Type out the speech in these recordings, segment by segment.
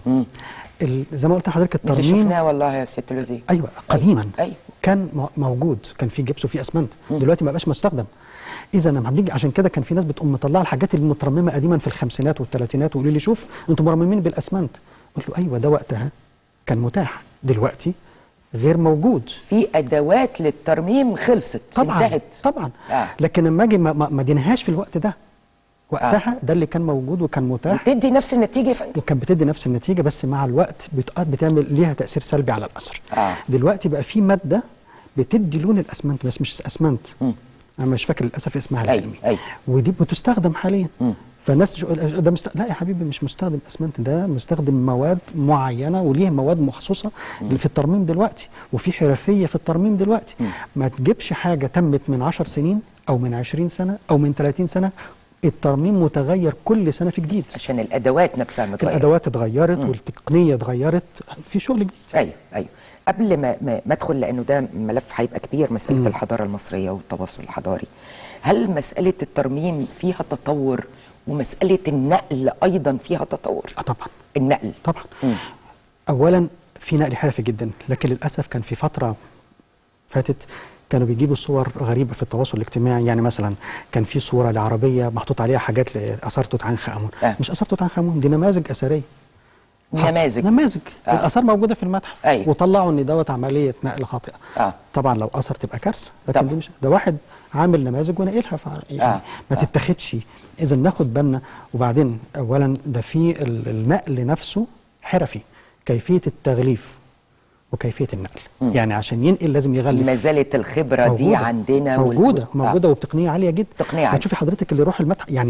ال- زي ما قلت لحضرتك اللي الترميم شفناه والله يا سياده الوزير ايوه قديما أيوة. كان م- موجود كان في جبس وفي اسمنت دلوقتي ما بقاش مستخدم اذا لما بنيجي عشان كده كان في ناس بتقوم مطلعه الحاجات المترممه قديما في الخمسينات والثلاثينات ويقولوا لي شوف انتم مرممين بالاسمنت قلت له ايوه ده وقتها كان متاح دلوقتي غير موجود في ادوات للترميم خلصت طبعا انتهت طبعا آه. لكن لما اجي ما, ما ما دينهاش في الوقت ده وقتها ده اللي كان موجود وكان متاح بتدي نفس النتيجه يا فندم وكانت بتدي نفس النتيجه بس مع الوقت بت- بتعمل ليها تاثير سلبي على الاثر آه. دلوقتي بقى في ماده بتدي لون الاسمنت بس مش اسمنت انا مش فاكر للاسف اسمها أيوة، العلمي أيوة. ودي بتستخدم حاليا فالناس تقول ده مست... لا يا حبيبي مش مستخدم اسمنت ده مستخدم مواد معينه وليه مواد مخصوصه في الترميم دلوقتي وفي حرفيه في الترميم دلوقتي ما تجيبش حاجه تمت من 10 سنين او من 20 سنه او من 30 سنه الترميم متغير كل سنه في جديد عشان الادوات نفسها متغيره الادوات اتغيرت والتقنيه اتغيرت في شغل جديد ايوه ايوه قبل ما ما ما ادخل لانه ده ملف هيبقى كبير مساله الحضاره المصريه والتواصل الحضاري هل مساله الترميم فيها تطور ومساله النقل ايضا فيها تطور اه طبعا النقل طبعا مم. اولا في نقل حرفي جدا لكن للاسف كان في فتره فاتت كانوا بيجيبوا صور غريبه في التواصل الاجتماعي يعني مثلا كان في صوره لعربيه محطوط عليها حاجات لاثار توت عنخ امون آه. مش اثار توت عنخ امون دي نماذج اثريه نماذج نماذج آه. آه. الاثار موجوده في المتحف أيوة. وطلعوا ان دوت عمليه نقل خاطئه آه. طبعا لو اثر تبقى كارثه لكن طبعا. دي مش ده واحد عامل نماذج وناقلها ف- يعني آه. ما آه. تتاخدش اذا ناخد بالنا وبعدين اولا ده في ال- النقل نفسه حرفي كيفيه التغليف وكيفيه النقل يعني عشان ينقل لازم يغلف ما زالت الخبره دي موجودة. عندنا وال- موجوده آه. موجوده وبتقنيه عاليه جدا تقنية عالية. بتشوفي حضرتك اللي يروح المتحف يعني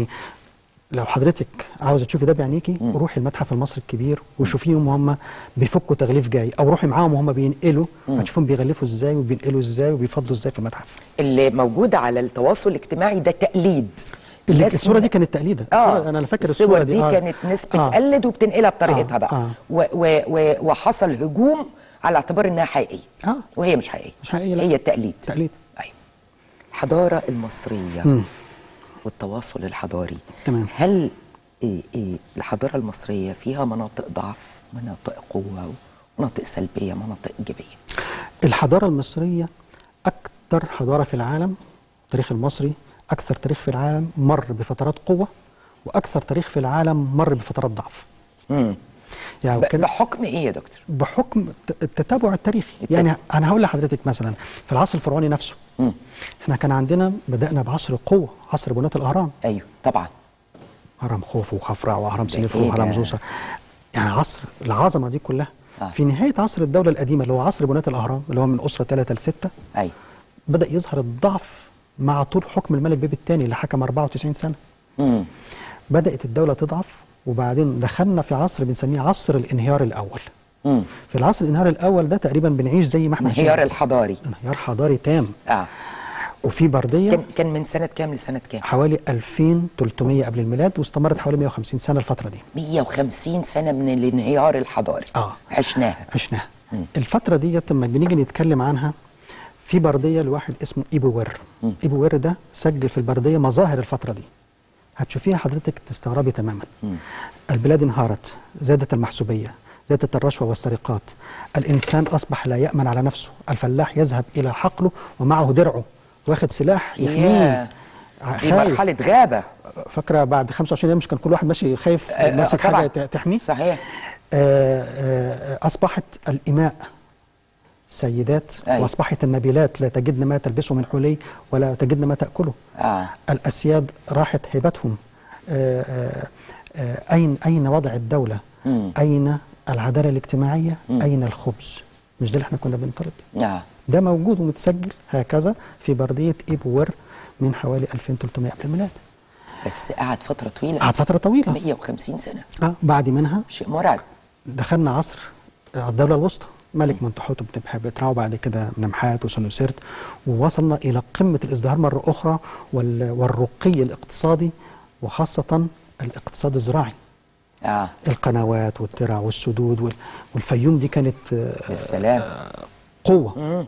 لو حضرتك عاوزه تشوفي ده بعينيكي روحي المتحف المصري الكبير وشوفيهم وهم بيفكوا تغليف جاي او روحي معاهم وهم بينقلوا هتشوفهم بيغلفوا ازاي وبينقلوا ازاي وبيفضوا ازاي في المتحف اللي موجود على التواصل الاجتماعي ده تقليد اللي ناس الصوره من- دي كانت تقليده اه الصورة- انا فاكر الصور الصوره دي آه. كانت ناس آه. بتقلد وبتنقلها بطريقتها آه، بقى آه. و و و وحصل هجوم على اعتبار انها حقيقيه آه. وهي مش حقيقيه مش حقيقية، لا. هي تقليد تقليد. ايوه الحضاره المصريه والتواصل الحضاري تمام. هل إيه إيه الحضاره المصريه فيها مناطق ضعف مناطق قوه مناطق سلبيه مناطق ايجابيه الحضاره المصريه اكثر حضاره في العالم التاريخ المصري اكثر تاريخ في العالم مر بفترات قوه واكثر تاريخ في العالم مر بفترات ضعف امم يعني ب- كان- بحكم ايه يا دكتور بحكم الت- التتابع التاريخي التتابع. يعني انا هقول لحضرتك مثلا في العصر الفرعوني نفسه مم. احنا كان عندنا بدانا بعصر قوه عصر بناة الاهرام ايوه طبعا هرم خوف وخفرع وهرم ده سنفر إيه وهرم ده؟ زوسر يعني عصر العظمه دي كلها آه. في نهايه عصر الدوله القديمه اللي هو عصر بناة الاهرام اللي هو من اسره 3 ل 6 ايوه بدا يظهر الضعف مع طول حكم الملك بيبي الثاني اللي حكم 94 سنه امم بدات الدوله تضعف وبعدين دخلنا في عصر بنسميه عصر الانهيار الاول امم في العصر الانهيار الاول ده تقريبا بنعيش زي ما احنا انهيار عايشين. الحضاري انهيار حضاري تام اه وفي برديه كان كان من سنه كام لسنه كام حوالي 2300 قبل الميلاد واستمرت حوالي 150 سنه الفتره دي 150 سنه من الانهيار الحضاري آه. عشناها عشناها الفتره دي لما بنيجي نتكلم عنها في برديه لواحد اسمه ايبو وير ايبو وير ده سجل في البرديه مظاهر الفتره دي هتشوفيها حضرتك تستغربي تماما البلاد انهارت زادت المحسوبيه زادت الرشوه والسرقات الانسان اصبح لا يامن على نفسه الفلاح يذهب الى حقله ومعه درعه واخد سلاح يحميه ياه. ع- دي مرحله غابه فاكره بعد 25 يوم مش كان كل واحد ماشي خايف آه، ماسك طبعاً. حاجه ت- تحميه صحيح آه، آه، أصبحت الإماء سيدات أيوة. وأصبحت النبيلات لا تجدن ما تلبسه من حلي ولا تجدن ما تأكله اه الأسياد راحت هيبتهم آه، آه، آه، أين أين وضع الدولة مم. أين العدالة الاجتماعية أين الخبز مش ده اللي احنا كنا بنطالب بيه اه ده موجود ومتسجل هكذا في بردية إيبوور من حوالي 2300 قبل الميلاد بس قعد فتره طويله قعد فترة طويلة 150 سنه آه، بعد منها شيء مرعب دخلنا عصر الدولة الوسطى ملك منتحوت بن بتراو بعد كده نمحات وسنوسرت ووصلنا إلى قمة الازدهار مرة أخرى وال- والرقي الاقتصادي وخاصة الاقتصاد الزراعي اه القنوات والترع والسدود وال- والفيوم دي كانت آه، بالسلام قوة